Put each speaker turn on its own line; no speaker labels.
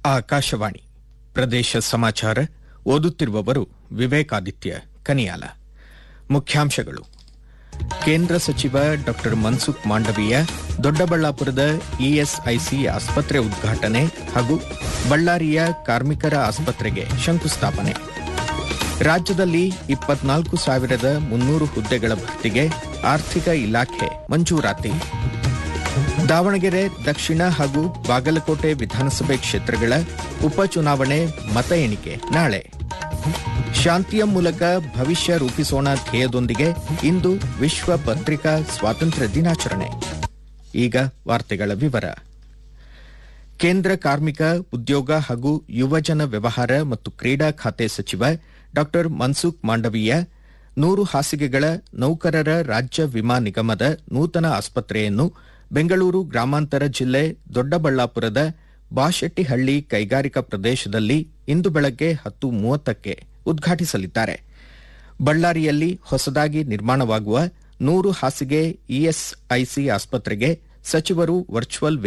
ಆಕಾಶವಾಣಿ ಪ್ರದೇಶ ಸಮಾಚಾರ ಓದುತ್ತಿರುವವರು ವಿವೇಕಾದಿತ್ಯ ಕನಿಯಾಲ ಮುಖ್ಯಾಂಶಗಳು ಕೇಂದ್ರ ಸಚಿವ ಡಾ ಮನ್ಸುಖ್ ಮಾಂಡವೀಯ ದೊಡ್ಡಬಳ್ಳಾಪುರದ ಇಎಸ್ಐಸಿ ಆಸ್ಪತ್ರೆ ಉದ್ಘಾಟನೆ ಹಾಗೂ ಬಳ್ಳಾರಿಯ ಕಾರ್ಮಿಕರ ಆಸ್ಪತ್ರೆಗೆ ಶಂಕುಸ್ಥಾಪನೆ ರಾಜ್ಯದಲ್ಲಿ ಇಪ್ಪತ್ನಾಲ್ಕು ಸಾವಿರದ ಮುನ್ನೂರು ಹುದ್ದೆಗಳ ಭರ್ತಿಗೆ ಆರ್ಥಿಕ ಇಲಾಖೆ ಮಂಜೂರಾತಿ ದಾವಣಗೆರೆ ದಕ್ಷಿಣ ಹಾಗೂ ಬಾಗಲಕೋಟೆ ವಿಧಾನಸಭೆ ಕ್ಷೇತ್ರಗಳ ಉಪಚುನಾವಣೆ ಮತ ಎಣಿಕೆ ನಾಳೆ ಶಾಂತಿಯ ಮೂಲಕ ಭವಿಷ್ಯ ರೂಪಿಸೋಣ ಧ್ಯೇಯದೊಂದಿಗೆ ಇಂದು ವಿಶ್ವ ಪತ್ರಿಕಾ ಸ್ವಾತಂತ್ರ್ಯ ದಿನಾಚರಣೆ ಈಗ ವಾರ್ತೆಗಳ ವಿವರ ಕೇಂದ್ರ ಕಾರ್ಮಿಕ ಉದ್ಯೋಗ ಹಾಗೂ ಯುವಜನ ವ್ಯವಹಾರ ಮತ್ತು ಕ್ರೀಡಾ ಖಾತೆ ಸಚಿವ ಡಾ ಮನ್ಸುಖ್ ಮಾಂಡವೀಯ ನೂರು ಹಾಸಿಗೆಗಳ ನೌಕರರ ರಾಜ್ಯ ವಿಮಾ ನಿಗಮದ ನೂತನ ಆಸ್ಪತ್ರೆಯನ್ನು ಬೆಂಗಳೂರು ಗ್ರಾಮಾಂತರ ಜಿಲ್ಲೆ ದೊಡ್ಡಬಳ್ಳಾಪುರದ ಬಾಶೆಟ್ಟಿಹಳ್ಳಿ ಕೈಗಾರಿಕಾ ಪ್ರದೇಶದಲ್ಲಿ ಇಂದು ಬೆಳಗ್ಗೆ ಹತ್ತು ಮೂವತ್ತಕ್ಕೆ ಉದ್ಘಾಟಿಸಲಿದ್ದಾರೆ ಬಳ್ಳಾರಿಯಲ್ಲಿ ಹೊಸದಾಗಿ ನಿರ್ಮಾಣವಾಗುವ ನೂರು ಹಾಸಿಗೆ ಇಎಸ್ಐಸಿ ಆಸ್ಪತ್ರೆಗೆ ಸಚಿವರು ವರ್ಚುವಲ್